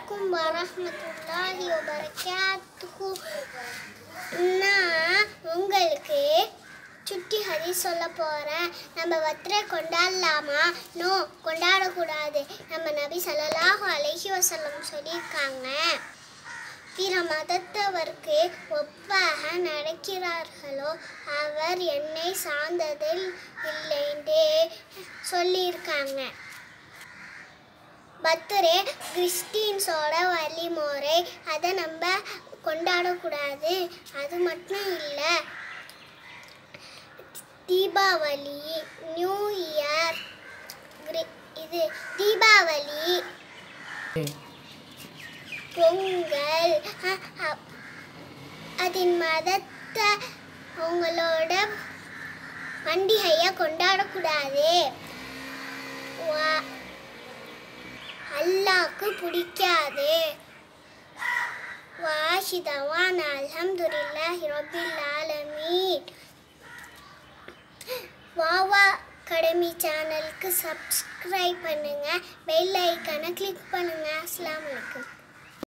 அலைக்கும் வரஹ்மத்துல்லாஹி வபரகாத்துஹு நான் உங்களுக்கு சுட்டி ஹதீஸ் சொல்ல போகிறேன் நம்ம வத்திரை கொண்டாடலாமா நோ கொண்டாடக்கூடாது நம்ம நபி ஸல்லல்லாஹு அலைஹி வஸல்லம் சொல்லியிருக்காங்க பிற மதத்தவருக்கு ஒப்பாக நடக்கிறார்களோ அவர் என்னை சார்ந்ததில் இல்லைன்றே சொல்லியிருக்காங்க பர்த்டே கிறிஸ்டின்ஸோட வழிமுறை அதை நம்ம கொண்டாடக்கூடாது அது மட்டும் இல்லை தீபாவளி நியூ இயர் கிரி- இது தீபாவளி பொங்கல் அ- அ- அதன் மதத்தை அவங்களோட பண்டிகையை கொண்டாடக்கூடாது வா- அல்லாஹ்க்கு பிடிக்காது வாஷிதவான் அல்ஹம்துலில்லாஹி ரபில் ஆலமீன் வாவா அகாடமி சேனலுக்கு சப்ஸ்கிரைப் பண்ணுங்க பெல் ஐக்கானை கிளிக் பண்ணுங்க அஸ்ஸலாமு அலைக்கும்